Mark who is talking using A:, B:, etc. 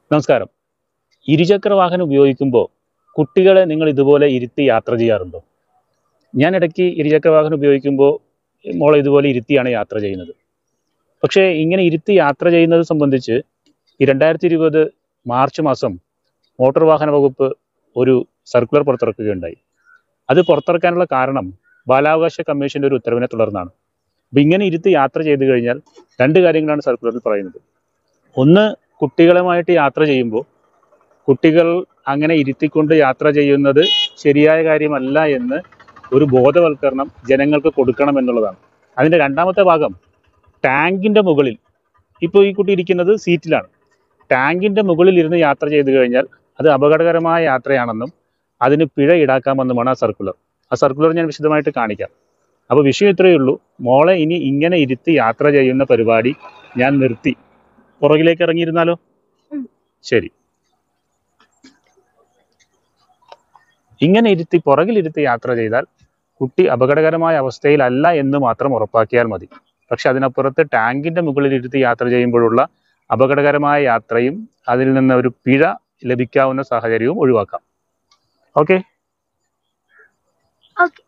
A: നമസ്കാരം ഇരുചക്ര വാഹനം ഉപയോഗിക്കുമ്പോൾ കുട്ടികളെ നിങ്ങൾ ഇതുപോലെ ഇരുത്തി യാത്ര ചെയ്യാറുണ്ടോ ഞാൻ ഇടയ്ക്ക് ഇരുചക്ര വാഹനം ഉപയോഗിക്കുമ്പോൾ മോളെ ഇതുപോലെ ഇരുത്തിയാണ് യാത്ര ചെയ്യുന്നത് പക്ഷേ ഇങ്ങനെ ഇരുത്തി യാത്ര ചെയ്യുന്നത് സംബന്ധിച്ച് ഈ രണ്ടായിരത്തി ഇരുപത് മാർച്ച് മാസം മോട്ടോർ വാഹന വകുപ്പ് ഒരു സർക്കുലർ പുറത്തിറക്കുകയുണ്ടായി അത് പുറത്തിറക്കാനുള്ള കാരണം ബാലാവകാശ കമ്മീഷൻ്റെ ഒരു ഉത്തരവിനെ തുടർന്നാണ് അപ്പം ഇങ്ങനെ ഇരുത്തി യാത്ര ചെയ്തു കഴിഞ്ഞാൽ രണ്ട് കാര്യങ്ങളാണ് സർക്കുലറിൽ പറയുന്നത് ഒന്ന് കുട്ടികളുമായിട്ട് യാത്ര ചെയ്യുമ്പോൾ കുട്ടികൾ അങ്ങനെ ഇരുത്തിക്കൊണ്ട് യാത്ര ചെയ്യുന്നത് ശരിയായ കാര്യമല്ല എന്ന് ഒരു ബോധവൽക്കരണം ജനങ്ങൾക്ക് കൊടുക്കണം എന്നുള്ളതാണ് അതിൻ്റെ രണ്ടാമത്തെ ഭാഗം ടാങ്കിൻ്റെ മുകളിൽ ഇപ്പോൾ ഈ കുട്ടി ഇരിക്കുന്നത് സീറ്റിലാണ് ടാങ്കിൻ്റെ മുകളിൽ ഇരുന്ന് യാത്ര ചെയ്തു കഴിഞ്ഞാൽ അത് അപകടകരമായ യാത്രയാണെന്നും അതിന് പിഴ ഈടാക്കാമെന്നുമാണ് ആ സർക്കുലർ ആ സർക്കുലർ ഞാൻ വിശദമായിട്ട് കാണിക്കാം അപ്പോൾ വിഷയം ഇത്രയേ ഉള്ളൂ മോളെ ഇനി ഇങ്ങനെ ഇരുത്തി യാത്ര ചെയ്യുന്ന പരിപാടി ഞാൻ നിർത്തി പുറകിലേക്ക് ഇറങ്ങിയിരുന്നാലോ
B: ഉം.
A: ശരി ഇങ്ങനെ ഇരുത്തി പുറകിലിരുത്തി യാത്ര ചെയ്താൽ കുട്ടി അപകടകരമായ അവസ്ഥയിലല്ല എന്ന് മാത്രം ഉറപ്പാക്കിയാൽ മതി പക്ഷെ അതിനപ്പുറത്ത് ടാങ്കിന്റെ മുകളിൽ ഇരുത്തി യാത്ര ചെയ്യുമ്പോഴുള്ള അപകടകരമായ യാത്രയും അതിൽ നിന്ന് ഒരു പിഴ ലഭിക്കാവുന്ന സാഹചര്യവും ഒഴിവാക്കാം ഓക്കെ
B: ഓക്കെ